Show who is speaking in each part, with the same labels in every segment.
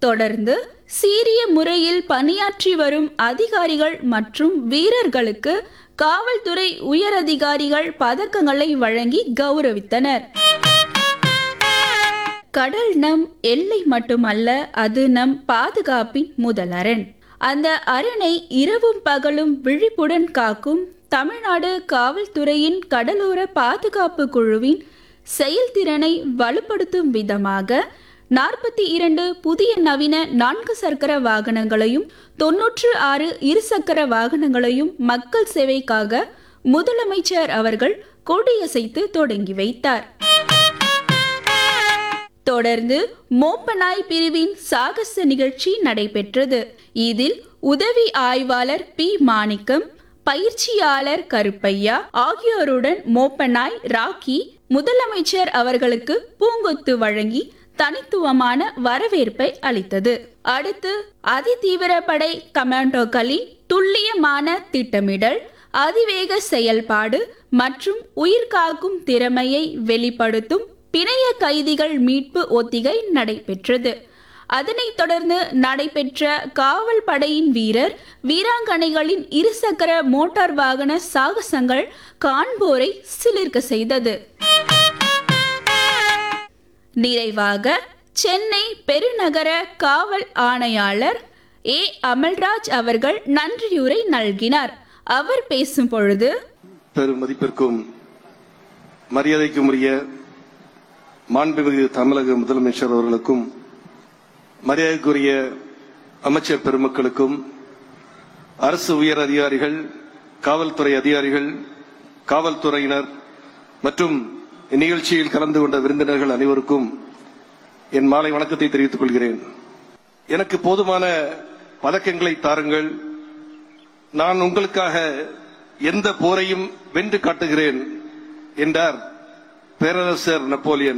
Speaker 1: தொடர்ந்து சீரிய முறையில் பணியாற்றி வரும் அதிகாரிகள் மற்றும் வீரர்களுக்கு காவல்துறை உயரதிகாரிகள் பதக்கங்களை வழங்கி கௌரவித்தனர் கடல் நம் எல்லை மட்டுமல்ல அது நம் பாதுகாப்பின் முதல் அரண் அந்த அரணை இரவும் பகலும் விழிப்புடன் காக்கும் தமிழ்நாடு காவல்துறையின் கடலோர பாதுகாப்பு குழுவின் செயல்திறனை வலுப்படுத்தும் விதமாக நாற்பத்தி இரண்டு புதிய நவீன நான்கு சக்கர வாகனங்களையும் தொன்னூற்று ஆறு இருசக்கர வாகனங்களையும் மக்கள் சேவைக்காக முதலமைச்சர் அவர்கள் கொடியசைத்து தொடங்கி வைத்தார் தொடர்ந்து மோப்பநாய் பிரிவின் சாகச நிகழ்ச்சி நடைபெற்றது இதில் உதவி ஆய்வாளர் பி மாணிக்கம் பயிற்சியாளர் கருப்பையா ஆகியோருடன் மோப்பநாய் ராக்கி முதலமைச்சர் அவர்களுக்கு பூங்கொத்து வழங்கி தனித்துவமான வரவேற்பை அளித்தது அடுத்து அதிதீவிர படை கமாண்டோக்களின் துல்லியமான திட்டமிடல் அதிவேக செயல்பாடு மற்றும் உயிர்காக்கும் திறமையை வெளிப்படுத்தும் பிணைய கைதிகள் மீட்பு ஒத்திகை நடைபெற்றது அதனைத் தொடர்ந்து நடைபெற்ற காவல் படையின் வீரர் வீராங்கனைகளின் இருசக்கர மோட்டார் வாகன சாகசங்கள் காண்போரை சிலிர்க்க செய்தது நிறைவாக சென்னை பெருநகர காவல் ஆணையாளர் ஏ அமல்ராஜ் அவர்கள் நன்றியுரை நல்கினார் அவர் பேசும் பொழுது
Speaker 2: பெரும் மதிப்பிற்கும் மரியாதைக்கும் உரிய மாண்புமிகு தமிழக முதலமைச்சர் அவர்களுக்கும் மரியாதைக்குரிய அமைச்சர் பெருமக்களுக்கும் அரசு உயர் அதிகாரிகள் காவல்துறை அதிகாரிகள் காவல்துறையினர் மற்றும் இந்நிகழ்ச்சியில் கலந்து கொண்ட விருந்தினர்கள் அனைவருக்கும் என் மாலை வணக்கத்தை தெரிவித்துக் கொள்கிறேன் எனக்கு போதுமான பதக்கங்களை தாருங்கள் நான் உங்களுக்காக எந்த போரையும் வென்று காட்டுகிறேன் என்றார் பேரரசர் நப்போலியன்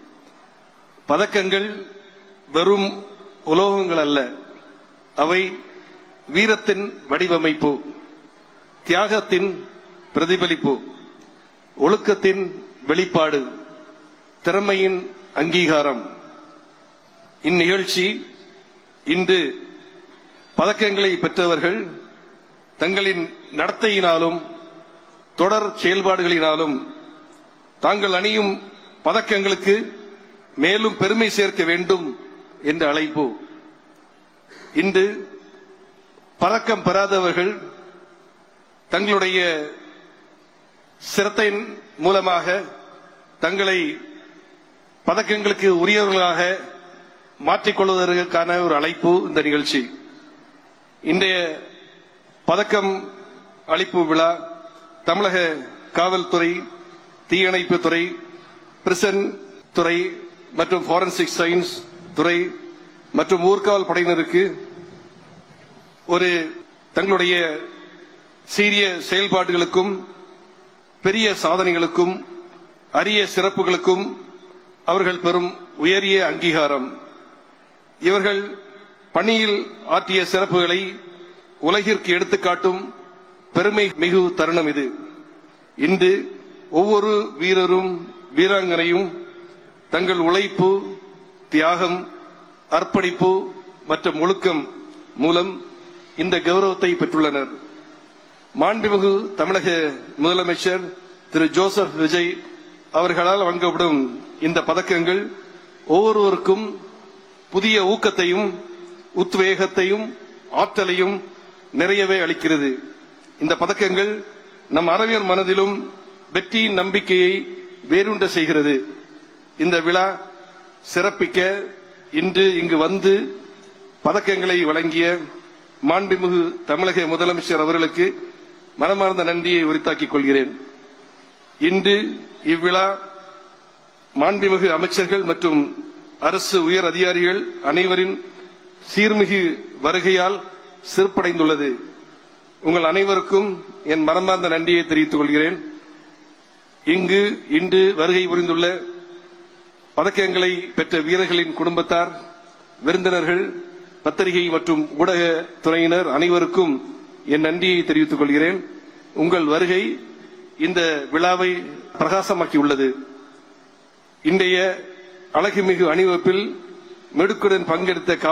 Speaker 2: பதக்கங்கள் வெறும் உலோகங்கள் அல்ல அவை வீரத்தின் வடிவமைப்பு தியாகத்தின் பிரதிபலிப்பு ஒழுக்கத்தின் வெளிப்பாடு திறமையின் அங்கீகாரம் இந்நிகழ்ச்சி இன்று பதக்கங்களை பெற்றவர்கள் தங்களின் நடத்தையினாலும் தொடர் செயல்பாடுகளினாலும் தாங்கள் அணியும் பதக்கங்களுக்கு மேலும் பெருமை சேர்க்க வேண்டும் என்ற அழைப்பு இன்று பதக்கம் பெறாதவர்கள் தங்களுடைய சிரத்தையின் மூலமாக தங்களை பதக்கங்களுக்கு உரியவர்களாக மாற்றிக்கொள்வதற்கான ஒரு அழைப்பு இந்த நிகழ்ச்சி இன்றைய பதக்கம் அளிப்பு விழா தமிழக காவல்துறை தீயணைப்பு துறை பிரிசன் துறை மற்றும் ஃபாரன்சிக் சயின்ஸ் துறை மற்றும் ஊர்காவல் படையினருக்கு ஒரு தங்களுடைய சீரிய செயல்பாடுகளுக்கும் பெரிய சாதனைகளுக்கும் அரிய சிறப்புகளுக்கும் அவர்கள் பெறும் உயரிய அங்கீகாரம் இவர்கள் பணியில் ஆற்றிய சிறப்புகளை உலகிற்கு எடுத்துக்காட்டும் பெருமை மிகு தருணம் இது இன்று ஒவ்வொரு வீரரும் வீராங்கனையும் தங்கள் உழைப்பு தியாகம் அர்ப்பணிப்பு மற்றும் ஒழுக்கம் மூலம் இந்த கௌரவத்தை பெற்றுள்ளனர் மாண்புமிகு தமிழக முதலமைச்சர் திரு ஜோசப் விஜய் அவர்களால் வழங்கப்படும் இந்த பதக்கங்கள் ஒவ்வொருவருக்கும் புதிய ஊக்கத்தையும் உத்வேகத்தையும் ஆற்றலையும் நிறையவே அளிக்கிறது இந்த பதக்கங்கள் நம் அறிவியல் மனதிலும் வெற்றியின் நம்பிக்கையை வேரூண்ட செய்கிறது இந்த விழா சிறப்பிக்க இன்று இங்கு வந்து பதக்கங்களை வழங்கிய மாண்புமிகு தமிழக முதலமைச்சர் அவர்களுக்கு மனமார்ந்த நன்றியை உரித்தாக்கிக் கொள்கிறேன் இன்று இவ்விழா மாண்புமிகு அமைச்சர்கள் மற்றும் அரசு உயர் அதிகாரிகள் அனைவரின் சீர்மிகு வருகையால் சிறப்படைந்துள்ளது உங்கள் அனைவருக்கும் என் மனமார்ந்த நன்றியை தெரிவித்துக் கொள்கிறேன் இங்கு இன்று வருகை புரிந்துள்ள பதக்கங்களை பெற்ற வீரர்களின் குடும்பத்தார் விருந்தினர்கள் பத்திரிகை மற்றும் ஊடக துறையினர் அனைவருக்கும் என் நன்றியை தெரிவித்துக் கொள்கிறேன் உங்கள் வருகை இந்த விழாவை பிரகாசமாக்கியுள்ளது இன்றைய அழகுமிகு அணிவகுப்பில் மெடுக்குடன் பங்கெடுத்த